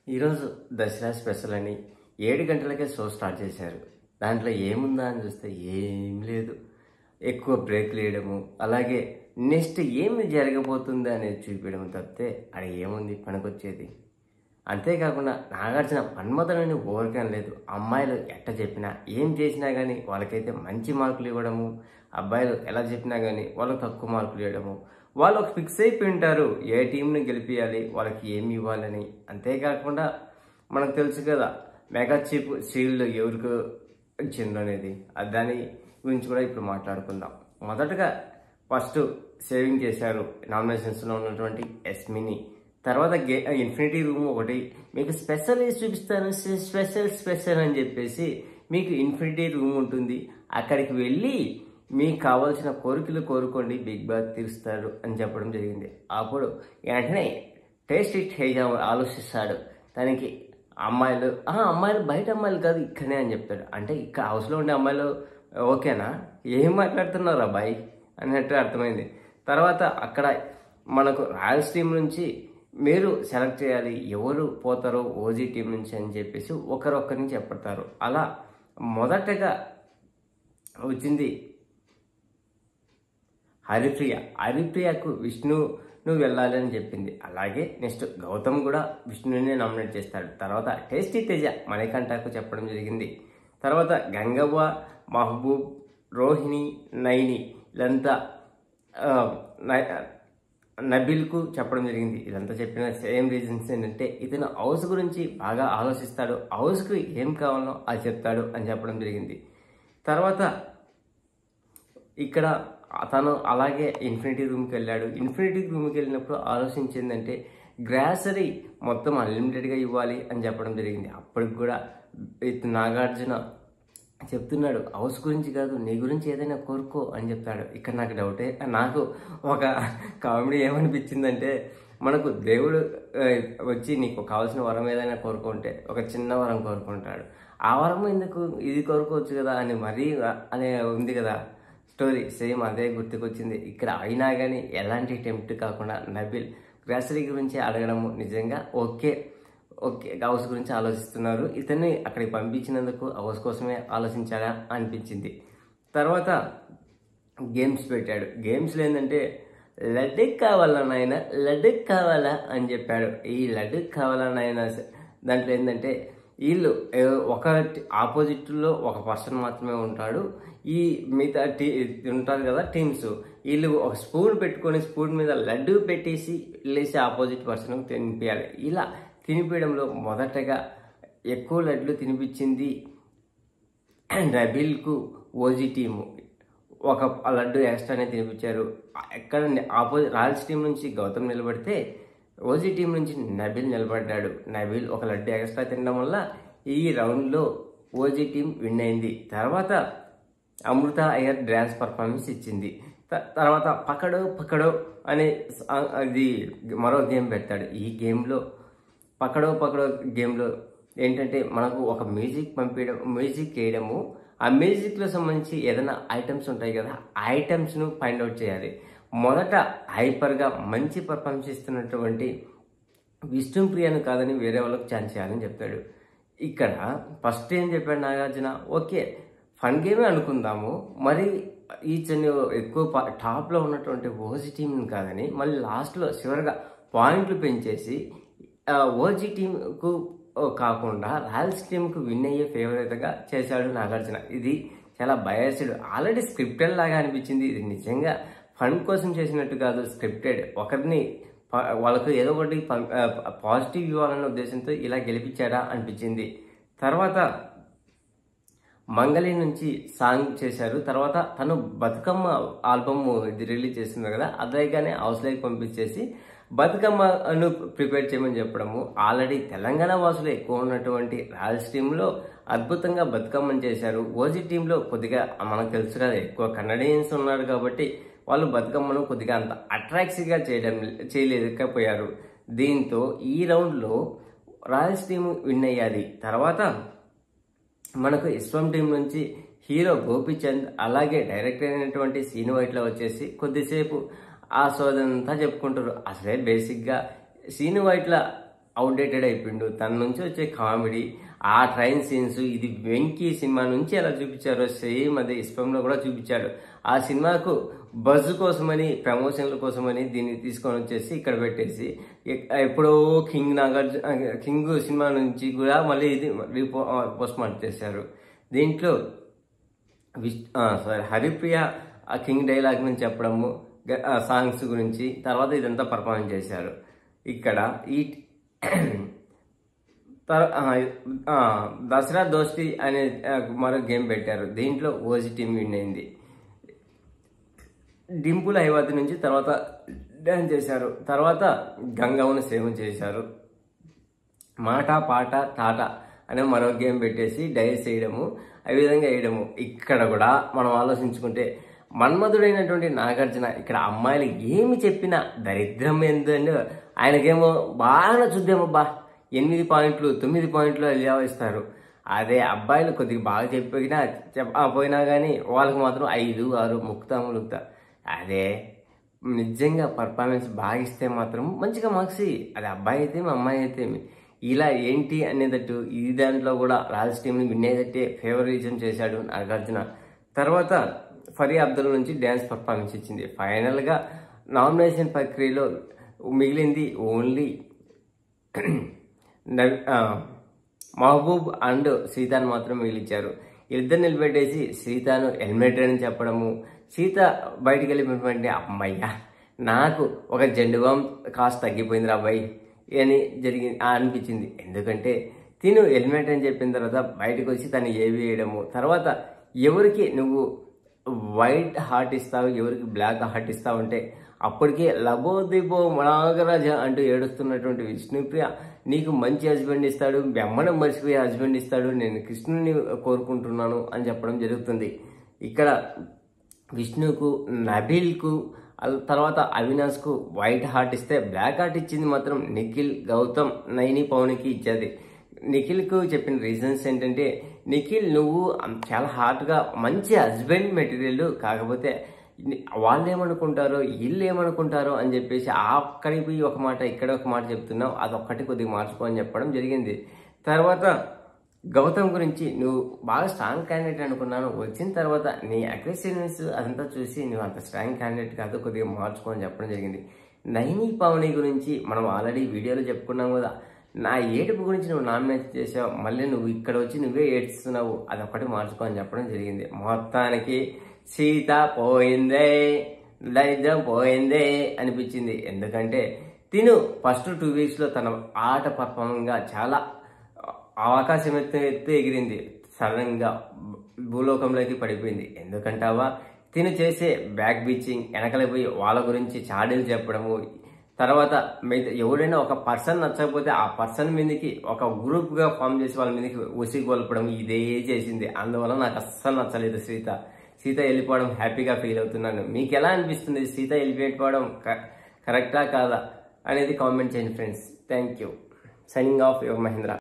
ఈరోజు దసరా స్పెషల్ అని ఏడు గంటలకే షో స్టార్ట్ చేశారు దాంట్లో ఏముందా అని చూస్తే ఏం లేదు ఎక్కువ బ్రేక్ వేయడము అలాగే నెక్స్ట్ ఏమి జరగబోతుంది అనేది చూపించడం తప్పితే అక్కడ ఏముంది పనికొచ్చేది అంతేకాకుండా నాగార్జున మన్మథులని ఓరికం లేదు అమ్మాయిలు ఎట్ట చెప్పినా ఏం చేసినా కానీ వాళ్ళకైతే మంచి మార్కులు ఇవ్వడము అబ్బాయిలు ఎలా చెప్పినా కానీ వాళ్ళకి తక్కువ మార్కులు ఇవ్వడము వాళ్ళు ఒక ఫిక్స్ అయిపోయి ఉంటారు ఏ టీంని గెలిపించాలి వాళ్ళకి ఏమి ఇవ్వాలని అంతేకాకుండా మనకు తెలుసు కదా మెగా చీప్ షీల్డ్ ఎవరికి ఇచ్చిండ్రు అనేది అది దాని గురించి కూడా ఇప్పుడు మాట్లాడుకుందాం మొదటగా ఫస్ట్ సేవింగ్ చేశారు నామినేషన్స్లో ఉన్నటువంటి ఎస్మిని తర్వాత గే ఇన్ఫినిటీ రూమ్ ఒకటి మీకు స్పెషల్ చూపిస్తాను స్పెషల్ స్పెషల్ అని చెప్పేసి మీకు ఇన్ఫినిటీ రూమ్ ఉంటుంది అక్కడికి వెళ్ళి మీకు కావాల్సిన కోరికలు కోరుకోండి బిగ్ బాస్ తీరుస్తాడు అని చెప్పడం జరిగింది అప్పుడు వెంటనే టేస్ట్ ఇట్ హేజా ఆలోచిస్తాడు దానికి అమ్మాయిలు "ఆ, అమ్మాయిలు బయట అమ్మాయిలు కాదు ఇక్కడనే అని చెప్తాడు అంటే ఇక్కడ హౌస్లో ఉండే అమ్మాయిలు ఓకేనా ఏం మాట్లాడుతున్నారు అబ్బాయి అన్నట్టు అర్థమైంది తర్వాత అక్కడ మనకు రాయల్స్ టీం నుంచి మీరు సెలెక్ట్ చేయాలి ఎవరు పోతారో ఓజీ టీం నుంచి అని చెప్పేసి ఒకరొక్కరిని చెప్పడతారు అలా మొదటగా వచ్చింది హరిప్రియ హరిప్రియకు విష్ణు నువ్వు వెళ్ళాలి అని చెప్పింది అలాగే నెక్స్ట్ గౌతమ్ కూడా విష్ణునే నామినేట్ చేస్తాడు తర్వాత టేస్టీ తేజ మణికంఠకు చెప్పడం జరిగింది తర్వాత గంగవ్వ మహబూబ్ రోహిణి నైని ఇదంతా ఆ, నై- నబిల్కు చెప్పడం జరిగింది ఇదంతా చెప్పిన సేమ్ రీజన్స్ ఏంటంటే ఇతను హౌస్ గురించి బాగా ఆలోచిస్తాడు హౌస్కి ఏం కావాలో అది చెప్తాడు అని చెప్పడం జరిగింది తర్వాత ఇక్కడ తను అలాగే ఇన్ఫినిటీ రూమ్కి వెళ్ళాడు ఇన్ఫినిటీ రూమ్కి వెళ్ళినప్పుడు ఆలోచించిందంటే గ్రాసరీ మొత్తం అన్లిమిటెడ్గా ఇవ్వాలి అని చెప్పడం జరిగింది అప్పటికి కూడా ఇతను నాగార్జున చెప్తున్నాడు హౌస్ గురించి కాదు నీ గురించి ఏదైనా కోరుకో అని చెప్తాడు ఇక్కడ నాకు డౌటే నాకు ఒక కామెడీ ఏమనిపించిందంటే మనకు దేవుడు ఆ, వచ్చి నీకు కావాల్సిన వరం ఏదైనా కోరుకుంటే ఒక చిన్న వరం కోరుకుంటాడు ఆ వరం ఎందుకు ఇది కోరుకోవచ్చు కదా అని మరీ అనే ఉంది కదా స్టోరీ సేమ్ అదే గుర్తుకొచ్చింది ఇక్కడ అయినా కానీ ఎలాంటి టెంప్ట్ కాకుండా నబిల్ గ్రాసరీ గురించి అడగడము నిజంగా ఓకే ఓకే హౌస్ గురించి ఆలోచిస్తున్నారు ఇతన్ని అక్కడికి పంపించినందుకు హౌస్ కోసమే ఆలోచించాడా అనిపించింది తర్వాత గేమ్స్ పెట్టాడు గేమ్స్లో ఏంటంటే లడ్డు కావాలా నాయన లడ్డు కావాలా అని చెప్పాడు ఈ లడ్డు కావాలా నాయన దాంట్లో ఏంటంటే వీళ్ళు ఏ, ఒక ఆపోజిట్లో ఒక పర్సన్ మాత్రమే ఉంటాడు ఈ మిగతా టీ ఉంటారు కదా టీమ్స్ వీళ్ళు ఒక స్పూన్ పెట్టుకొని స్పూన్ మీద లడ్డు పెట్టేసి వెళ్ళేసి ఆపోజిట్ పర్సన్ తినిపించాలి ఇలా తినిపించడంలో మొదటగా ఎక్కువ లడ్లు తినిపించింది నబిల్కు ఓజీ టీము ఒక లడ్డు ఎక్స్ట్రానే తినిపించారు ఎక్కడ ఆపోజిట్ రాయల్స్ టీం నుంచి గౌతమ్ నిలబడితే ఓజీ టీం నుంచి నబిల్ నిలబడ్డాడు నబిల్ ఒక లడ్డు ఎక్స్ట్రా తినడం వల్ల ఈ రౌండ్లో ఓజీ టీం విన్ అయింది తర్వాత అమృత అయ్యర్ డ్యాన్స్ పర్ఫార్మెన్స్ ఇచ్చింది త- తర్వాత పకడో పకడో అనే సా- అది మరో గేమ్ పెడతాడు ఈ గేమ్లో పకడో పకడో గేమ్లో ఏంటంటే మనకు ఒక మ్యూజిక్ పంపించడం మ్యూజిక్ వేయడము ఆ మ్యూజిక్లో సంబంధించి ఏదైనా ఐటమ్స్ ఉంటాయి కదా ఆ ఐటమ్స్ను ఫైండ్ అవుట్ చేయాలి మొదట హైపర్గా మంచి పర్ఫార్మెన్స్ ఇస్తున్నటువంటి విష్ణుప్రియను కాదని వేరే వాళ్ళకి ఛాన్స్ చేయాలని చెప్తాడు ఇక్కడ ఫస్ట్ ఏం చెప్పాడు నాగార్జున ఓకే ఫన్ గేమే అనుకుందాము మరి ఈ చిన్న ఎక్కువ పా- టాప్లో ఉన్నటువంటి ఓజీ టీంని కాదని మళ్ళీ లాస్ట్లో చివరిగా పాయింట్లు పెంచేసి ఆ, ఓజీ టీంకు కాకుండా రాయల్స్ టీంకు విన్ అయ్యే ఫేవరెట్గా చేశాడు నాగార్జున ఇది చాలా బయాస్డ్ ఆల్రెడీ స్క్రిప్టెడ్ లాగా అనిపించింది ఇది నిజంగా ఫన్ కోసం చేసినట్టు కాదు స్క్రిప్టెడ్ ఒకరిని ప- వాళ్ళకు ఏదో ఒకటి పాజిటివ్ ఇవ్వాలన్న ఉద్దేశంతో ఇలా గెలిపించాడా అనిపించింది తర్వాత మంగళి నుంచి సాంగ్ చేశారు తర్వాత తను బతుకమ్మ ఆల్బమ్ ఇది రిలీజ్ చేస్తుంది కదా అదేగానే హౌస్లోకి పంపించేసి బతుకమ్మను ప్రిపేర్ చేయమని చెప్పడము ఆల్రెడీ తెలంగాణ వాసులు ఎక్కువ ఉన్నటువంటి రాయల్స్ టీంలో అద్భుతంగా బతుకమ్మని చేశారు ఓజీ టీంలో కొద్దిగా మనకు తెలుసు కదా ఎక్కువ కన్నడియన్స్ ఉన్నారు కాబట్టి వాళ్ళు బతుకమ్మను కొద్దిగా అంత అట్రాక్టివ్గా చేయడం చేయలేకపోయారు దీంతో ఈ రౌండ్లో రాయల్స్ టీం విన్ అయ్యాది తర్వాత మనకు ఇస్వం టీం నుంచి హీరో గోపీచంద్ అలాగే డైరెక్టర్ అయినటువంటి సీను వైట్లో వచ్చేసి కొద్దిసేపు ఆ సోదంతా చెప్పుకుంటారు అసలే బేసిక్గా సీను వైట్ల అవుట్డేటెడ్ అయిపోయిండు తన నుంచి వచ్చే కామెడీ ఆ ట్రైన్ సీన్స్ ఇది వెంకీ సినిమా నుంచి ఎలా చూపించారో సేమ్ అదే ఇస్పంలో కూడా చూపించాడు ఆ సినిమాకు బజ్ కోసమని ప్రమోషన్ల కోసమని దీన్ని తీసుకొని వచ్చేసి ఇక్కడ పెట్టేసి ఎక్- ఎప్పుడో కింగ్ నాగార్జున కింగ్ సినిమా నుంచి కూడా మళ్ళీ ఇది రీపో పోస్ట్ మార్టం చేశారు దీంట్లో విష్ సారీ హరిప్రియ ఆ కింగ్ డైలాగ్ నుంచి చెప్పడము గ- ఆ సాంగ్స్ గురించి తర్వాత ఇదంతా పర్ఫార్మెన్స్ చేశారు ఇక్కడ ఈ తర్- ఆ, ఆ, దసరా దోస్తి అనే ఆ, మరో గేమ్ పెట్టారు దీంట్లో ఓజీ టీం విన్ అయింది డింపుల్ హైవాతి నుంచి తర్వాత డ్యాన్స్ చేశారు తర్వాత గంగవ్వను సేవ చేశారు మాట పాట తాట అనే మరో గేమ్ పెట్టేసి డైస్ వేయడము ఆ విధంగా వేయడము ఇక్కడ కూడా మనం ఆలోచించుకుంటే మన్మధుడైనటువంటి నాగార్జున ఇక్కడ అమ్మాయిలు ఏమి చెప్పినా దరిద్రం ఏంటంటే ఆయనకేమో బాగా చూద్దాము బా ఎనిమిది పాయింట్లు తొమ్మిది పాయింట్లు ఇలా ఇస్తారు అదే అబ్బాయిలు కొద్దిగా బాగా చెప్పినా చెప్ ఆ, పోయినా కానీ వాళ్ళకి మాత్రం ఐదు ఆరు ముక్తా ములుగుతా అదే నిజంగా పర్ఫార్మెన్స్ బాగా ఇస్తే మాత్రం మంచిగా మార్క్స్ ఇయ్యి. అది అబ్బాయి అయితే అమ్మాయి అయితే ఇలా ఏంటి అనేటట్టు ఈ దాంట్లో కూడా రాజ్ టీంని విన్ అయ్యేటట్టే ఫేవరిజం చేశాడు నాగార్జున తర్వాత ఫరీ అబ్దుల్ నుంచి డ్యాన్స్ పర్ఫార్మెన్స్ ఇచ్చింది ఫైనల్గా నామినేషన్ ప్రక్రియలో మిగిలింది ఓన్లీ నవ్- ఆ, మహబూబ్ అండ్ సీతాను మాత్రం మిగిలిచ్చారు ఇద్దరు నిలబెట్టేసి సీతాను హెల్మెట్ అని చెప్పడము సీత బయటికి వెళ్ళిపోయినటువంటి అమ్మయ్య నాకు ఒక జెండుబాం కాస్ట్ తగ్గిపోయింది అబ్బాయి అని జరిగి ఆ అనిపించింది ఎందుకంటే తిను హెల్మెట్ అని చెప్పిన తర్వాత బయటకు వచ్చి తను ఏవి వేయడము తర్వాత ఎవరికి నువ్వు వైట్ హార్ట్ ఇస్తావు ఎవరికి బ్లాక్ హార్ట్ ఇస్తావు అంటే అప్పటికే లబోదిబో నాగరాజ అంటూ ఏడుస్తున్నటువంటి విష్ణుప్రియ నీకు మంచి హస్బెండ్ ఇస్తాడు బెమ్మడం మర్చిపోయే హస్బెండ్ ఇస్తాడు నేను కృష్ణుని కోరుకుంటున్నాను అని చెప్పడం జరుగుతుంది ఇక్కడ విష్ణుకు నబీల్కు అల్- తర్వాత అవినాష్కు వైట్ హార్ట్ ఇస్తే బ్లాక్ హార్ట్ ఇచ్చింది మాత్రం నిఖిల్ గౌతమ్ నైని పవన్కి ఇచ్చేది నిఖిల్కు చెప్పిన రీజన్స్ ఏంటంటే నిఖిల్ నువ్వు అం- చాలా హార్ట్గా మంచి హస్బెండ్ మెటీరియల్ కాకపోతే ని- వాళ్ళు ఏమనుకుంటారో వీళ్ళు ఏమనుకుంటారో అని చెప్పేసి ఆ అక్కడికి పోయి ఒక మాట ఇక్కడ ఒక మాట చెప్తున్నావు అదొక్కటి కొద్దిగా మార్చుకో అని చెప్పడం జరిగింది తర్వాత గౌతమ్ గురించి నువ్వు బాగా స్ట్రాంగ్ క్యాండిడేట్ అనుకున్నాను వచ్చిన తర్వాత నీ అగ్రెసివ్నెస్ అదంతా చూసి నువ్వు అంత స్ట్రాంగ్ క్యాండిడేట్ కాదు కొద్దిగా మార్చుకో అని చెప్పడం జరిగింది నైని పావని గురించి మనం ఆల్రెడీ వీడియోలో చెప్పుకున్నాం కదా నా ఏడుపు గురించి నువ్వు నామినేట్ చేసావు మళ్ళీ నువ్వు ఇక్కడ వచ్చి నువ్వే ఏడ్చుతున్నావు అదొక్కటి మార్చుకో అని చెప్పడం జరిగింది మొత్తానికి సీత పోయిందే దరిద్రం పోయిందే అనిపించింది ఎందుకంటే తిను ఫస్ట్ టూ వీక్స్లో తన ఆట పర్ఫార్మంగా చాలా ఆకాశం ఎత్తు ఎత్తు ఎగిరింది సడన్ గా భూలోకంలోకి పడిపోయింది ఎందుకంటావా తిను చేసే బ్యాక్ బీచింగ్ వెనకలపోయి వాళ్ళ గురించి చాడీలు చెప్పడము తర్వాత మిగతా ఎవడైనా ఒక పర్సన్ నచ్చకపోతే ఆ పర్సన్ మీదకి ఒక గ్రూప్ గా ఫామ్ చేసి వాళ్ళ మీదకి ఉసిగి కొలపడం ఇదే చేసింది అందువల్ల నాకు అస్సలు నచ్చలేదు సీత సీత వెళ్ళిపోవడం హ్యాపీగా ఫీల్ అవుతున్నాను మీకు ఎలా అనిపిస్తుంది సీత వెళ్ళిపోవడం క- కరెక్టా కాదా అనేది కామెంట్ చేయండి friends thank you signing off your Mahindra